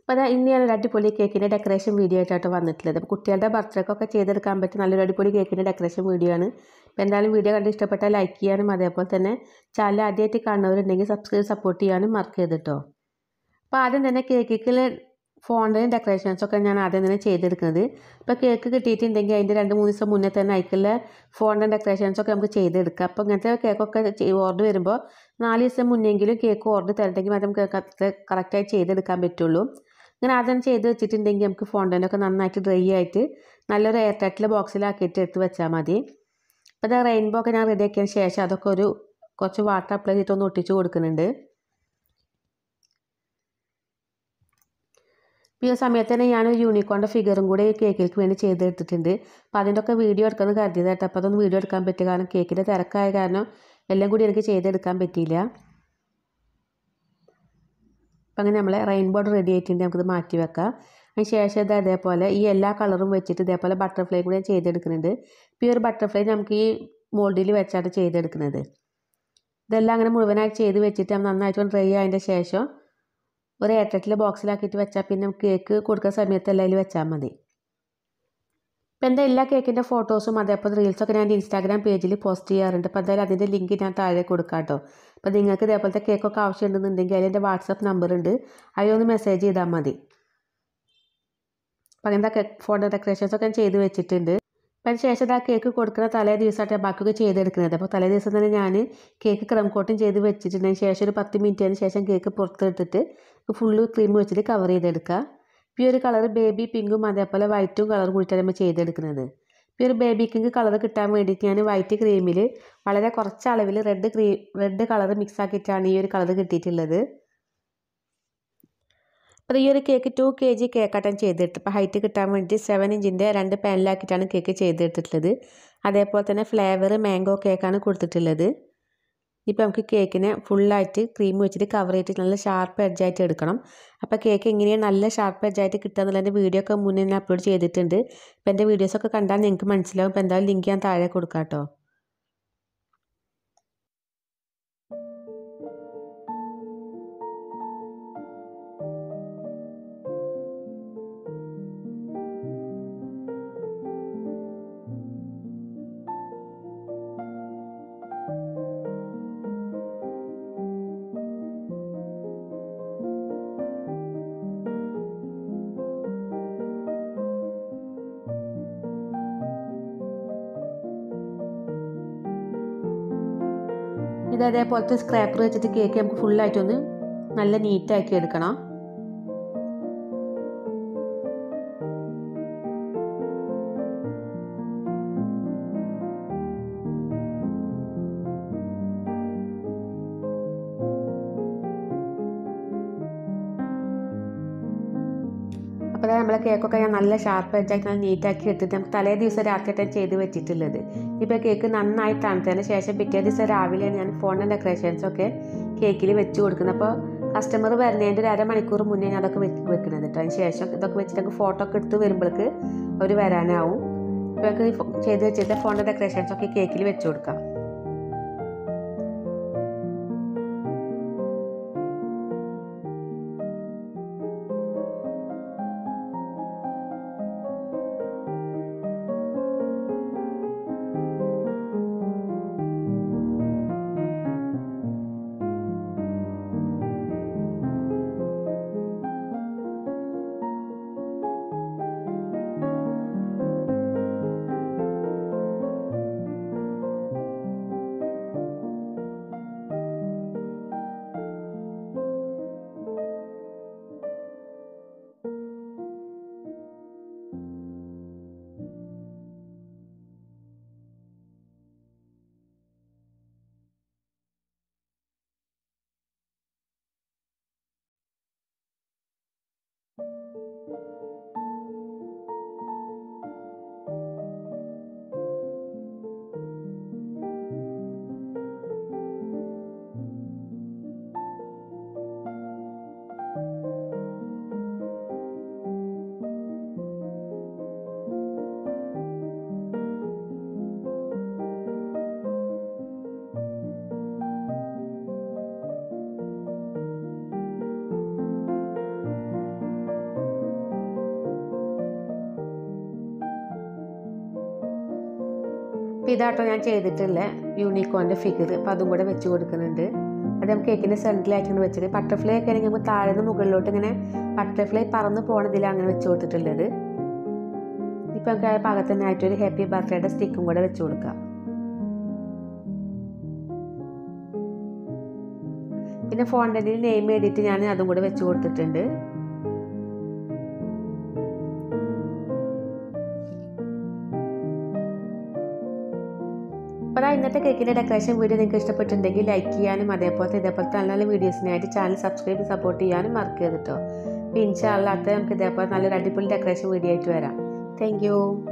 അപ്പോൾ അതാ ഇന്ന് ഞാനൊരു അടിപൊളി കേക്കിൻ്റെ ഡെക്കറേഷൻ വീഡിയോ ആയിട്ടാണ് വന്നിട്ടുള്ളത് അപ്പോൾ കുട്ടികളുടെ ബർത്ത്ഡേക്കൊക്കെ ചെയ്തെടുക്കാൻ പറ്റിയ നല്ലൊരു അടിപൊളി കേക്കിൻ്റെ ഡെക്കറേഷൻ വീഡിയോ ആണ് അപ്പോൾ എന്തായാലും വീഡിയോ കണ്ട് ഇഷ്ടപ്പെട്ടാൽ ലൈക്ക് ചെയ്യാനും അതേപോലെ തന്നെ ചാനൽ ആദ്യമായിട്ട് കാണുന്നവരുണ്ടെങ്കിൽ സബ്സ്ക്രൈബ് സപ്പോർട്ട് ചെയ്യാനും മറക്ക് ചെയ്തിട്ടോ അപ്പോൾ ആദ്യം തന്നെ കേക്കിൽ ഫോണ്ടിന് ഡെക്കറേഷൻസൊക്കെ ഞാൻ ആദ്യം തന്നെ ചെയ്തെടുക്കുന്നത് ഇപ്പോൾ കേക്ക് കിട്ടിയിട്ടുണ്ടെങ്കിൽ അതിൻ്റെ രണ്ട് മൂന്ന് ദിവസം മുന്നേ തന്നെ അതിക്കുള്ള ഫോണ്ടിൻ്റെ ഡെക്കറേഷൻസൊക്കെ നമുക്ക് ചെയ്തെടുക്കാം അപ്പോൾ ഇങ്ങനത്തെ കേക്കൊക്കെ ഓർഡർ വരുമ്പോൾ നാല് ദിവസം മുന്നെങ്കിലും കേക്ക് ഓർഡർ തരണമെങ്കിൽ മാത്രം കേക്ക് കറക്റ്റായി ചെയ്തെടുക്കാൻ പറ്റുള്ളൂ ഇങ്ങനെ ആദ്യം ചെയ്ത് വെച്ചിട്ടുണ്ടെങ്കിൽ നമുക്ക് ഫോണ്ടൻ്റൊക്കെ നന്നായിട്ട് ഡ്രൈ ആയിട്ട് നല്ലൊരു എയർ ടൈറ്റിൽ ബോക്സിലാക്കിയിട്ട് എടുത്ത് വെച്ചാൽ മതി അപ്പോൾ ഇത് റെയിൻബോ ഒക്കെ ഞാൻ റെഡിയാക്കിയതിന് ശേഷം അതൊക്കെ ഒരു കുറച്ച് വാട്ടർ അപ്ലൈ ചെയ്തിട്ടൊന്ന് ഒട്ടിച്ച് കൊടുക്കുന്നുണ്ട് ഈ സമയത്ത് തന്നെ ഞാൻ യൂണിക്കോണിൻ്റെ ഫിഗറും കൂടെ ഈ കേക്കിലേക്ക് വേണ്ടി ചെയ്തെടുത്തിട്ടുണ്ട് അപ്പോൾ അതിൻ്റെ ഒക്കെ വീഡിയോ എടുക്കുന്നത് കരുതിയത് കേട്ടോ അപ്പോൾ അതൊന്നും വീഡിയോ എടുക്കാൻ പറ്റിയ കാരണം കേക്കിൻ്റെ തിരക്കായ കാരണം എല്ലാം കൂടി എനിക്ക് ചെയ്തെടുക്കാൻ പറ്റിയില്ല അപ്പം അങ്ങനെ നമ്മൾ റെയിൻബോ റെഡി ആയിട്ടുണ്ട് നമുക്കിത് മാറ്റി വെക്കാം അതിന് ശേഷം ഇത് അതേപോലെ ഈ എല്ലാ കളറും വെച്ചിട്ട് ഇതേപോലെ ബട്ടർഫ്ലൈ കൂടി ചെയ്തെടുക്കുന്നുണ്ട് ഇപ്പോൾ ഈ ഒരു ബട്ടർഫ്ലൈ നമുക്ക് ഈ മോൾഡിൽ വെച്ചാണ് ചെയ്തെടുക്കുന്നത് ഇതെല്ലാം അങ്ങനെ മുഴുവനായിട്ട് ചെയ്ത് വെച്ചിട്ട് നന്നായിട്ട് ഡ്രൈ ആയതിൻ്റെ ശേഷം ഒരു ഏട്ടറ്റിൽ ബോക്സിലാക്കിയിട്ട് വെച്ചാൽ പിന്നെ നമുക്ക് കേക്ക് കൊടുക്കുന്ന സമയത്ത് എല്ലാം അതിൽ വെച്ചാൽ മതി ഇപ്പം എൻ്റെ എല്ലാ കേക്കിൻ്റെ ഫോട്ടോസും അതേപോലെ റീൽസൊക്കെ ഞാൻ ഇൻസ്റ്റാഗ്രാം പേജിൽ പോസ്റ്റ് ചെയ്യാറുണ്ട് അപ്പോൾ എന്തായാലും അതിൻ്റെ ലിങ്ക് ഞാൻ താഴെ കൊടുക്കാം കേട്ടോ അപ്പോൾ നിങ്ങൾക്ക് ഇതേപോലത്തെ കേക്കൊക്കെ ആവശ്യമുണ്ടെന്നുണ്ടെങ്കിൽ അതിൽ എൻ്റെ വാട്സപ്പ് നമ്പർ ഉണ്ട് അതിലൊന്ന് മെസ്സേജ് ചെയ്താൽ മതി അപ്പോൾ അങ്ങനത്തെ ഫോട്ടോ ഡെക്കറേഷൻസൊക്കെ ഞാൻ ചെയ്ത് വെച്ചിട്ടുണ്ട് അപ്പം അതിന് ശേഷം ആ കേക്ക് കൊടുക്കുന്ന തലേ ദിവസമായിട്ട് ബാക്കിയൊക്കെ ചെയ്തെടുക്കുന്നത് അപ്പോൾ തലേ ദിവസം തന്നെ ഞാൻ കേക്ക് ക്രം കോട്ടിങ് ചെയ്ത് വെച്ചിട്ടുണ്ട് ശേഷം ഒരു പത്ത് മിനിറ്റിന് ശേഷം കേക്ക് പുറത്തെടുത്തിട്ട് ഫുള്ള് ക്രീം വെച്ചിട്ട് കവർ ചെയ്തെടുക്കുക ഈ ഒരു കളർ ബേബി പിങ്കും അതേപോലെ വൈറ്റും കളർ കൂടിയിട്ടാണ് നമ്മൾ ചെയ്തെടുക്കുന്നത് ഈ ഒരു ബേബി പിങ്ക് കളർ കിട്ടാൻ വേണ്ടിയിട്ട് ഞാൻ വൈറ്റ് ക്രീമിൽ വളരെ കുറച്ച് അളവിൽ red cream red colour mix ആക്കിയിട്ടാണ് ഈ ഒരു കളർ കിട്ടിയിട്ടുള്ളത് അപ്പോൾ ഈ ഒരു കേക്ക് ടു കെ ജി കേക്കാട്ടം ചെയ്തെടുത്ത് അപ്പോൾ ഹൈറ്റ് കിട്ടാൻ വേണ്ടി സെവൻ ഇഞ്ചിൻ്റെ രണ്ട് പാനിലാക്കിയിട്ടാണ് കേക്ക് ചെയ്തെടുത്തിട്ടുള്ളത് അതേപോലെ തന്നെ ഫ്ലേവർ മാംഗോ കേക്കാണ് കൊടുത്തിട്ടുള്ളത് ഇപ്പോൾ നമുക്ക് കേക്കിനെ ഫുള്ളായിട്ട് ക്രീം വെച്ചിട്ട് കവർ ചെയ്തിട്ട് നല്ല ഷാർപ്പ് എഡ്ജായിട്ട് എടുക്കണം അപ്പോൾ കേക്ക് എങ്ങനെയാണ് നല്ല ഷാർപ്പ് എഡ്ജായിട്ട് കിട്ടുക എന്നുള്ളതിൻ്റെ വീഡിയോ ഒക്കെ മുന്നേ ഞാൻ അപ്ലോഡ് ചെയ്തിട്ടുണ്ട് അപ്പോൾ എൻ്റെ വീഡിയോസൊക്കെ കണ്ടാൽ നിങ്ങൾക്ക് മനസ്സിലാവും അപ്പോൾ എന്തായാലും ലിങ്ക് ഞാൻ താഴെ കൊടുക്കാം കേട്ടോ ഇത് അതേപോലത്തെ സ്ക്രാപ്പർ വെച്ചിട്ട് കേക്ക് നമുക്ക് ഫുള്ളായിട്ടൊന്ന് നല്ല നീറ്റാക്കി എടുക്കണം അപ്പോൾ നമ്മളെ കേക്കൊക്കെ ഞാൻ നല്ല ഷാർപ്പ് എഡ്ജാക്കി നല്ല നീറ്റാക്കി എടുത്തിട്ട് നമുക്ക് തലേ ദിവസം രാത്രിയായിട്ടാണ് ചെയ്ത് വെച്ചിട്ടുള്ളത് ഇപ്പോൾ കേക്ക് നന്നായി തണുത്തതിന് ശേഷം പിറ്റേ ദിവസം രാവിലെയാണ് ഞാൻ ഫോണിൻ്റെ ഡെക്കറേഷൻസൊക്കെ കേക്കിൽ വെച്ച് കൊടുക്കുന്നത് അപ്പോൾ കസ്റ്റമർ വരുന്നതിൻ്റെ ഒരു അരമണിക്കൂർ മുന്നേ ഞാൻ അതൊക്കെ വെച്ച് വെക്കുന്നത് കേട്ടോ അതിന് ശേഷം ഇതൊക്കെ വെച്ചിട്ട് ഫോട്ടോ ഒക്കെ എടുത്ത് വരുമ്പോഴേക്ക് അവർ വരാനാവും ഇപ്പോൾ നമുക്ക് ചെയ്ത് വെച്ചിട്ട് ഫോണിൻ്റെ ഡെക്കറേഷൻസൊക്കെ കേക്കിൽ വെച്ച് കൊടുക്കാം അപ്പോൾ ഇതാട്ടോ ഞാൻ ചെയ്തിട്ടുള്ള യൂണിക്കോണിൻ്റെ ഫിഗർ അപ്പോൾ അതും കൂടെ വെച്ച് കൊടുക്കുന്നുണ്ട് അത് നമുക്ക് കേക്കിൻ്റെ സെൻറ്ററിലായിട്ടാണ് വെച്ചത് ബട്ടർഫ്ലൈ ഒക്കെ ആണെങ്കിൽ നമുക്ക് താഴെ നിന്ന് മുകളിലോട്ട് ഇങ്ങനെ ബട്ടർഫ്ലൈ പറന്ന് പോണതിലാണ് അങ്ങനെ വെച്ച് കൊടുത്തിട്ടുള്ളത് ഇപ്പം നമുക്ക് ആ പാകത്തിനായിട്ട് ഒരു ഹാപ്പി ബർത്ത്ഡേയുടെ സ്റ്റിക്കും കൂടെ വെച്ച് കൊടുക്കാം പിന്നെ ഫോണ്ടൻറ്റിൽ നെയിം എഴുതിയിട്ട് ഞാൻ അതും കൂടെ വെച്ച് കൊടുത്തിട്ടുണ്ട് അപ്പോൾ അതാ ഇന്നത്തെ കേക്കിൻ്റെ ഡെക്കറേഷൻ വീഡിയോ നിങ്ങൾക്ക് ഇഷ്ടപ്പെട്ടിട്ടുണ്ടെങ്കിൽ ലൈക്ക് ചെയ്യാനും അതേപോലത്തെ ഇതേപോലത്തെ നല്ല നല്ല വീഡിയോസിനായിട്ട് ചാനൽ സബ്സ്ക്രൈബ് സപ്പോർട്ട് ചെയ്യാനും മറക്കരുത് കേട്ടോ അപ്പോൾ ഇൻഷാല്ല അടുത്ത നമുക്ക് ഇതേപോലെ നല്ലൊരു അടിപൊളി ഡെക്കറേഷൻ വീഡിയോ ആയിട്ട് വരാം താങ്ക്